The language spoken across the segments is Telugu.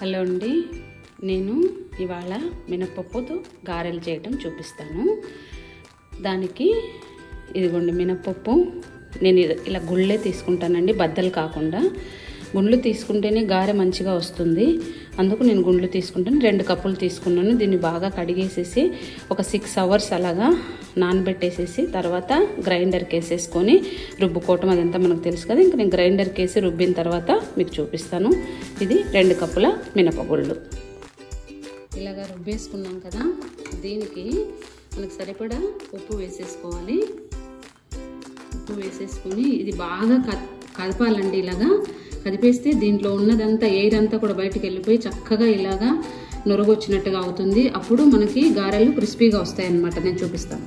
హలో అండి నేను ఇవాళ మినపప్పుతో గారెలు చేయటం చూపిస్తాను దానికి ఇదిగోండి మినపప్పు నేను ఇ- ఇలా గుళ్ళే తీసుకుంటానండి బద్దలు కాకుండా గుండ్లు తీసుకుంటేనే గారె మంచిగా వస్తుంది అందుకు నేను గుండ్లు తీసుకుంటాను రెండు కప్పులు తీసుకున్నాను దీన్ని బాగా కడిగేసేసి ఒక సిక్స్ అవర్స్ అలాగా నానబెట్టేసేసి తర్వాత గ్రైండర్కి వేసేసుకొని రుబ్బుకోవటం అదంతా మనకు తెలుసు కదా ఇంకా నేను గ్రైండర్కి వేసి రుబ్బిన తర్వాత మీకు చూపిస్తాను ఇది రెండు కప్పుల మినపగుళ్ళు ఇలాగా రుబ్బేసుకున్నాం కదా దీనికి మనకు సరిపడా ఉప్పు వేసేసుకోవాలి ఉప్పు వేసేసుకొని ఇది బాగా క- కదపాలండి ఇలాగా కదిపేస్తే దీంట్లో ఉన్నదంతా ఎయిర్ అంతా కూడా బయటికి వెళ్ళిపోయి చక్కగా ఇలాగా నొరగొచ్చినట్టుగా అవుతుంది అప్పుడు మనకి గారెలు క్రిస్పీగా వస్తాయి అన్నమాట నేను చూపిస్తాను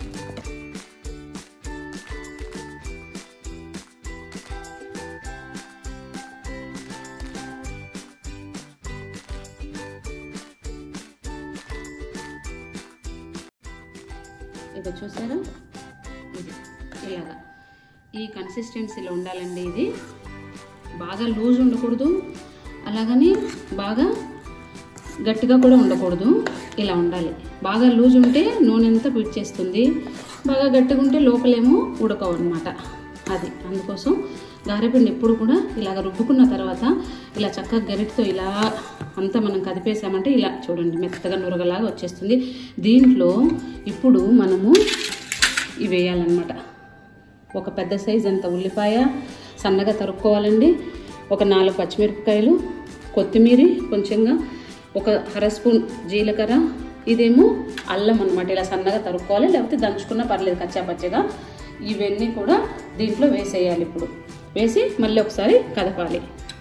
ఇక చూసారా ఇది ఇలాగా ఈ కన్సిస్టెన్సీలో ఉండాలండి ఇది బాగా లూజ్ ఉండకూడదు అలాగని బాగా గట్టిగా కూడా ఉండకూడదు ఇలా ఉండాలి బాగా లూజ్ ఉంటే నూనె అంతా పిచ్చేస్తుంది బాగా గట్టిగా ఉంటే లోపలేమో ఉడకవు అనమాట అది అందుకోసం గారెపిండి ఎప్పుడు కూడా ఇలాగ రుబ్బుకున్న తర్వాత ఇలా చక్కగా గరిటతో ఇలా అంతా మనం కదిపేసామంటే ఇలా చూడండి మెత్తగా నురగలాగా వచ్చేస్తుంది దీంట్లో ఇప్పుడు మనము ఇవి వేయాలన్నమాట ఒక పెద్ద సైజ్ అంత ఉల్లిపాయ సన్నగా తరుక్కోవాలండి ఒక నాలుగు పచ్చిమిరపకాయలు కొత్తిమీర కొంచెంగా ఒక అర స్పూన్ జీలకర్ర ఇదేమో అల్లం అనమాట ఇలా సన్నగా తరుక్కోవాలి లేకపోతే దంచుకున్నా పర్లేదు కచ్చా పచ్చగా ఇవన్నీ కూడా దీంట్లో వేసేయాలి ఇప్పుడు వేసి మళ్ళీ ఒకసారి కదపాలి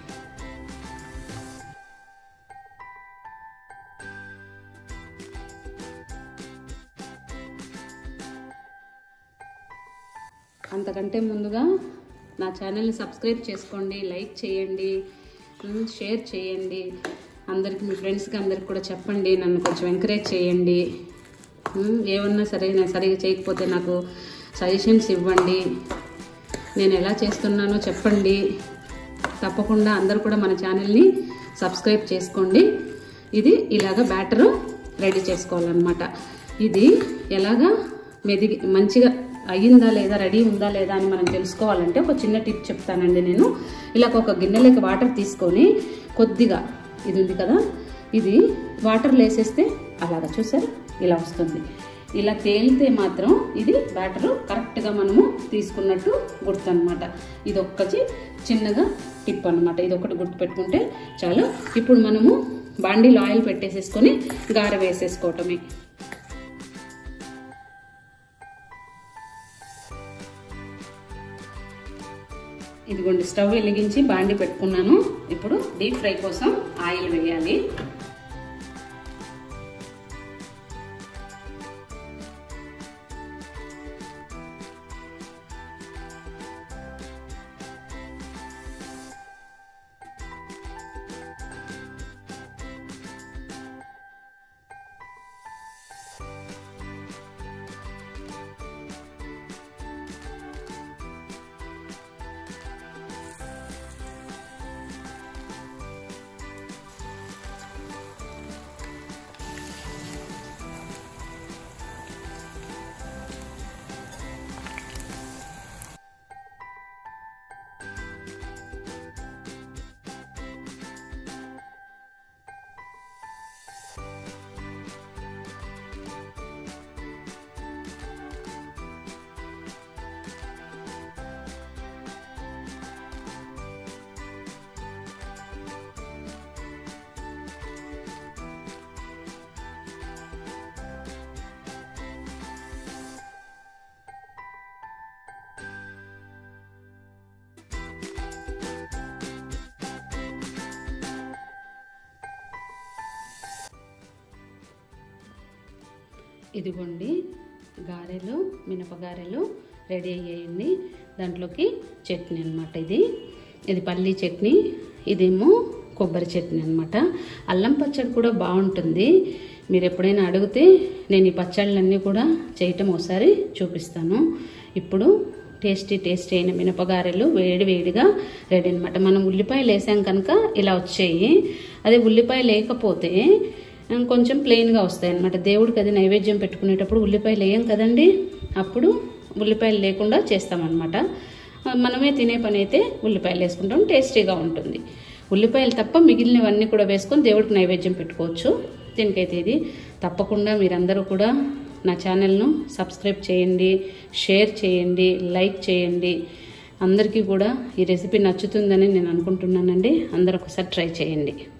అంతకంటే ముందుగా నా ఛానల్ని సబ్స్క్రైబ్ చేసుకోండి లైక్ చేయండి ఉమ్, షేర్ చేయండి అందరికి మీ ఫ్రెండ్స్కి అందరికి కూడా చెప్పండి నన్ను కొంచెం ఎంకరేజ్ చేయండి ఉమ్, ఏమన్నా సరే నేను సరిగా చేయకపోతే నాకు సజెషన్స్ ఇవ్వండి నేను ఎలా చేస్తున్నానో చెప్పండి తప్పకుండా అందరూ కూడా మన ఛానల్ని సబ్స్క్రైబ్ చేసుకోండి ఇది ఇలాగ బ్యాటరు రెడీ చేసుకోవాలన్నమాట ఇది ఎలాగా మెదిగి మంచిగా అయ్యిందా లేదా రెడీ ఉందా లేదా అని మనం తెలుసుకోవాలంటే ఒక చిన్న టిప్ చెప్తానండి నేను ఇలా ఒక గిన్నెలోకి వాటర్ తీసుకొని కొద్దిగా ఇది ఉంది కదా ఇది వాటర్లో వేసేస్తే అలాగా చూసారు ఇలా వస్తుంది ఇలా తేలితే మాత్రం ఇది బ్యాటరు కరెక్ట్గా మనము తీసుకున్నట్టు గుర్తు అనమాట ఇది ఒక్కటి చిన్నగా టిప్ అనమాట ఇది ఒకటి గుర్తు పెట్టుకుంటే చాలు ఇప్పుడు మనము బాండీలో ఆయిల్ పెట్టేసేసుకొని గార వేసేసుకోవటమే ఇదిగోండి స్టవ్ వెలిగించి బాండి పెట్టుకున్నాను ఇప్పుడు డీప్ ఫ్రై కోసం ఆయిల్ వేయాలి ఇదిగోండి గారెలు మినపగారెలు రెడీ అయ్యాయండి దాంట్లోకి చట్నీ అనమాట ఇది ఇది పల్లీ చట్నీ ఇదేమో కొబ్బరి చట్నీ అనమాట అల్లం పచ్చడి కూడా బాగుంటుంది మీరు ఎప్పుడైనా అడిగితే నేను ఈ పచ్చళ్ళన్నీ కూడా చేయటం ఒకసారి చూపిస్తాను ఇప్పుడు టేస్టీ టేస్టీ అయిన మినపగారెలు వేడి వేడిగా రెడీ అనమాట మనం ఉల్లిపాయలు వేసాం కనుక ఇలా వచ్చాయి అదే ఉల్లిపాయ లేకపోతే ఆ, కొంచెం ప్లెయిన్గా వస్తాయి అనమాట దేవుడికి అది నైవేద్యం పెట్టుకునేటప్పుడు ఉల్లిపాయలు వేయం కదండి అప్పుడు ఉల్లిపాయలు లేకుండా చేస్తామన్నమాట ఆ, మనమే తినే పని అయితే ఉల్లిపాయలు వేసుకుంటాం టేస్టీగా ఉంటుంది ఉల్లిపాయలు తప్ప మిగిలినవన్నీ కూడా వేసుకొని దేవుడికి నైవేద్యం పెట్టుకోవచ్చు దీనికైతే ఇది తప్పకుండా మీరందరూ కూడా నా ఛానల్ను సబ్స్క్రైబ్ చేయండి షేర్ చేయండి లైక్ చేయండి అందరికీ కూడా ఈ రెసిపీ నచ్చుతుందని నేను అనుకుంటున్నానండి అందరూ ఒకసారి ట్రై చేయండి